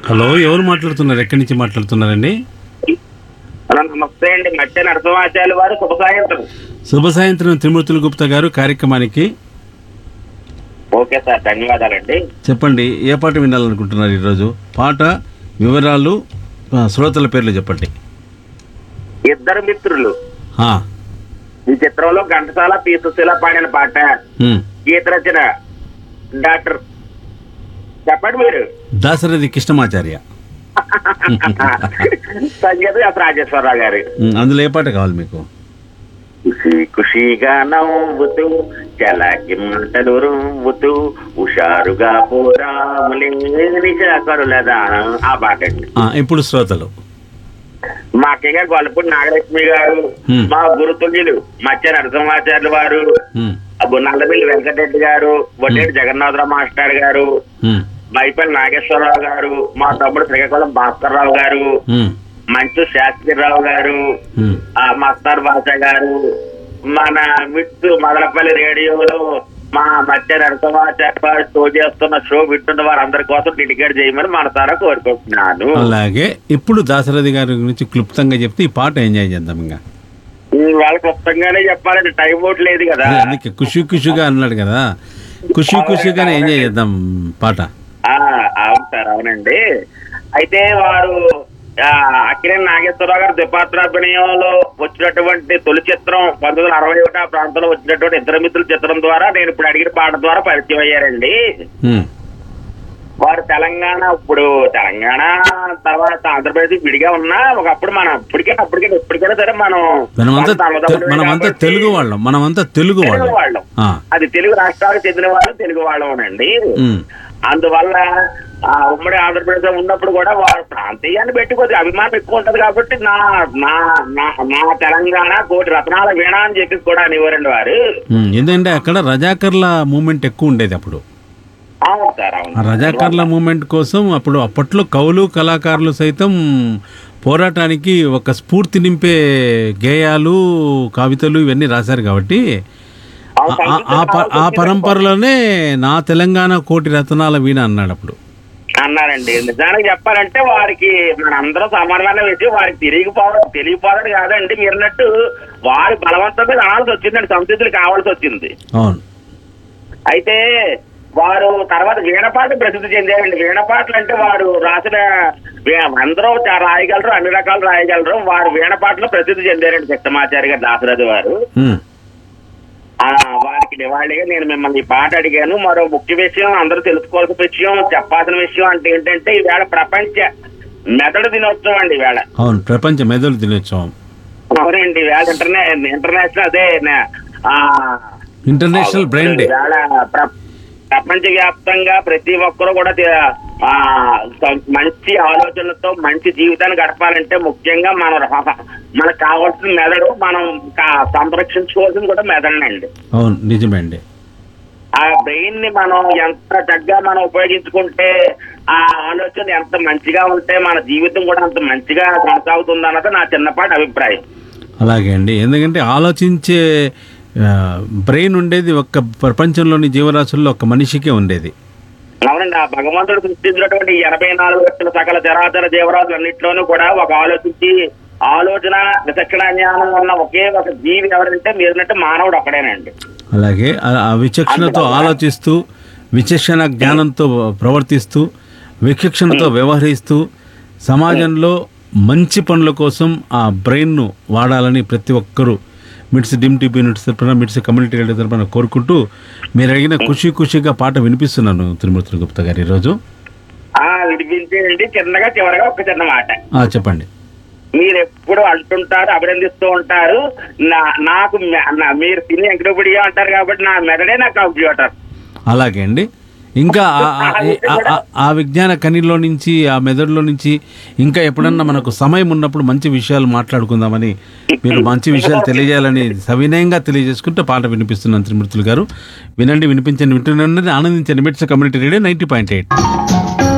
Hello ఎవరు మాట్లాడుతున్నారు ఎక్కడి నుంచి మాట్లాడుతున్నారండి హలో నమస్తే అండి మధ్య నరసింహాచార్య వారు శుభ సాయంత్రం శుభ సాయంత్రం త్రిమూర్తుల గుప్తా గారు కార్యక్రమానికి ఓకే సార్ ధన్యవాదాలండి చెప్పండి ఏ పాట వినాలనుకుంటున్నారు ఈరోజు పాట వివరాలు ఆ, శ్రోతల పేర్లు చెప్పండి ఇద్దరు మిత్రులు ఆ, ఈ చిత్రంలో ఘంటసాల పి సుశీల పాడిన పాట ఉమ్. గీత రచన డాక్టర్ చెప్పండి మీరు దాశరథి కృష్ణమాచార్య సంగీత ఎస్ రాజేశ్వరరావు గారు ఉమ్, అందులో ఏ పాట కావాలి మీకు ఖుషి ఖుషిగా నవ్వుతూ చలాకి మంటలు రువ్వుతూ హుషారుగా పోరాములే నిశాకరుల దానం ఆ పాట అండి ఆ, ఇప్పుడు శ్రోతలు మా అక్కయ్య గారు గొల్లపూడి నాగలక్ష్మి గారు హ్మ్. మా గురుతుల్యులు మత్స్య నరసింహాచార్యులు వారు ఉమ్, అబ్బు నల్లబెల్లి వెంకటరెడ్డి గారు బొడ్డేటి జగన్నాథరావు మాస్టర్ గారు ఉమ్, మైపల్లి నాగేశ్వరరావు గారు మా తమ్ముడు శ్రీకాకుళం భాస్కర్రావు గారు ఉమ్, మంచు శాస్త్రిరావు గారు ఉమ్. ఆ మస్తార్ బాషా గారు మన విట్టు మదనపల్లి రేడియోలో మా మధ్య నరసింహాచార్య షో చేస్తున్న షో వింటున్న వారందరి కోసం డెడికేట్ చేయమని మన తర కోరుకుంటున్నాను అలాగే ఇప్పుడు దాశరథి గారి గురించి క్లుప్తంగా చెప్తే ఈ పాట ఎంజాయ్ చేద్దాం ఇంకా వాళ్ళ క్లుప్తంగానే చెప్పాలంటే టైం అవుట్ లేదు కదా అదే అందుకే ఖుషి ఖుషిగా అన్నాడు కదా ఖుషి ఖుషిగానే ఎంజాయ్ చేద్దాం పాట ఆ, అవును సార్ అవునండి అయితే వారు ఆ, అక్కినేని నాగేశ్వరరావు గారు ద్విపాత్రాభినయంలో వచ్చినటువంటి తొలి చిత్రం పంతొమ్మిది వందల అరవై ఒకటి ఆ ప్రాంతంలో వచ్చినటువంటి ఇద్దరు మిత్రుల చిత్రం ద్వారా నేను ఇప్పుడు అడిగిన పాట ద్వారా పరిచయం అయ్యారండి ఉమ్, వారు తెలంగాణ ఇప్పుడు తెలంగాణ తర్వాత ఆంధ్రప్రదేశ్ విడిగా ఉన్నా ఒకప్పుడు మనం ఇప్పటికైనా అప్పటికైనా ఎప్పటికైనా సరే మనం మనమంతా మన తల్లిదండ్రులే మనమంతా కాబట్టి తెలుగు వాళ్ళం మనమంతా తెలుగు తెలుగు వాళ్ళం వాళ్ళం ఆ, అది తెలుగు రాష్ట్రాలకు చెందిన వాళ్ళు తెలుగు వాళ్ళమేనండి ఉమ్, అందువల్ల ఆ ఉమ్మడి ఆంధ్రప్రదేశ్ లో ఉన్నప్పుడు కూడా వారు ప్రాంతీయాన్ని పెట్టుకోదు అభిమానం ఎక్కువ ఉంటది కాబట్టి నా నా నా నా తెలంగాణ కోటి రత్నాల వీణ అని చెప్పి కూడా అనేవారండి వారు ఉమ్, ఎందుకంటే అక్కడ రజాకర్ల మూమెంట్ ఎక్కువ ఉండేది అప్పుడు అవును సార్ ఆ అవును రజాకర్ల మూమెంట్ కోసం అప్పుడు అప్పట్లో కవులు కళాకారులు సైతం పోరాటానికి ఒక స్ఫూర్తి నింపే గేయాలు కవితలు ఇవన్నీ రాశారు కాబట్టి అవును, ఆ- ఆ- ఆ ప- ఆ పరంపరలోనే నా తెలంగాణ కోటి రత్నాల వీణ అన్నాడు అప్పుడు అన్నారండి నిజానికి చెప్పాలంటే వారికి మనందరం సమానమైన విషయం వారికి తెలియకపోవడం తెలియకపోవడం కాదండి మీరు అన్నట్టు వారి బలవంతంగా అనాల్సి వచ్చిందండి సంస్కృతులు కావాల్సి వచ్చింది అవును అయితే వారు తర్వాత వీణపాట ప్రసిద్ధి చెందారండి వీణపాటలు అంటే వారు రాసిన వీ- అందరూ చా- రాయగలరు అన్ని రకాలు రాయగలరు వారు వీణపాటలు ప్రసిద్ధి చెందారండి కృష్ణమాచారి గారు దాసరథి వారు ఉమ్, ఆ వారికి నివాళిగా నేను మిమ్మల్ని ఈ పాట అడిగాను మరో ముఖ్య విషయం అందరూ తెలుసుకోవాల్సిన విషయం చెప్పాల్సిన విషయం అంటే ఏంటంటే ఈవేళ ప్రపంచ మెదడు దినోత్సవం అండి ఈవేళ అవును ప్రపంచ మెదడు దినోత్సవం అవునండి ఈవేళ ఇంటర్నే ఇంటర్నేషనల్ అదే నే- ఆ ఇంటర్నేషనల్ బ్రెయిన్ డే ఈవేళ ప్ర- ప్రపంచ వ్యాప్తంగా ప్రతి ఒక్కరూ కూడా తే- ఆ స- మంచి ఆలోచనలతో మంచి జీవితాన్ని గడపాలంటే ముఖ్యంగా మన ర- మనకు కావాల్సిన మెదడు మనం కా- సంరక్షించుకోవాల్సింది కూడా మెదడునండి అవును నిజమే అండి ఆ బ్రెయిన్ ని మనం ఎంత చక్కగా మనం ఉపయోగించుకుంటే ఆ ఆలోచన ఎంత మంచిగా ఉంటే మన జీవితం కూడా అంత మంచిగా కొనసాగుతుంది అన్నది నా చిన్నపాటి అభిప్రాయం అలాగే అండి ఎందుకంటే ఆలోచించే బ్రెయిన్ ఉండేది ఒక్క ప్రపంచంలోని జీవరాశుల్లో ఒక మనిషికే ఉండేది అవునండి ఆ భగవంతుడు సృష్టించినటువంటి ఈ ఎనభై నాలుగు లక్షల సకల చరాచర జీవరాశులు అన్నింటిలోనూ కూడా ఒక ఆలోచించి ఆలోచన విచక్షణ జ్ఞానం ఉన్న ఒకే ఒక జీవి ఎవరంటే మీరున్నట్టు మానవుడు ఒక్కడేనండి అలాగే ఆ- ఆ విచక్షణతో ఆలోచిస్తూ విచక్షణ జ్ఞానంతో ప్రవర్తిస్తూ విచక్షణతో వ్యవహరిస్తూ సమాజంలో మంచి పనుల కోసం ఆ బ్రెయిన్ను వాడాలని ప్రతి ఒక్కరూ మిడ్స్ డిమ్ టీపీ యూనిట్స్ తరపున మిడ్స్ కమ్యూనిటీ రేడియో తరపున కోరుకుంటూ మీరు అడిగిన ఖుషి ఖుషిగా పాట వినిపిస్తున్నాను తిరుమూర్తుల గుప్తా గారు ఈరోజు ఆ విడిపించేయండి చిన్నగా చివరగా ఒక చిన్న మాట ఆ, చెప్పండి మీరు ఎప్పుడు అంటుంటారు అభినందిస్తూ ఉంటారు నా నాకు మె- నా- మీరు తిని ఎంకటోపిడియా అంటారు కాబట్టి నా మెదడే నా కంప్యూటర్ అలాగే అండి ఇంకా ఆ- ఆ- ఆ- ఆ- ఆ విజ్ఞాన కనిలో నుంచి ఆ మెదడులో నుంచి ఇంకా ఎప్పుడన్నా మనకు సమయం ఉన్నప్పుడు మంచి విషయాలు మాట్లాడుకుందామని మీరు మంచి విషయాలు తెలియజేయాలని సవినయంగా తెలియజేసుకుంటే పాట వినిపిస్తున్నాను త్రిమూర్తులు గారు వినండి వినిపించండి వింటున్నాను ఆనందించండి MITS community radio ninety point eight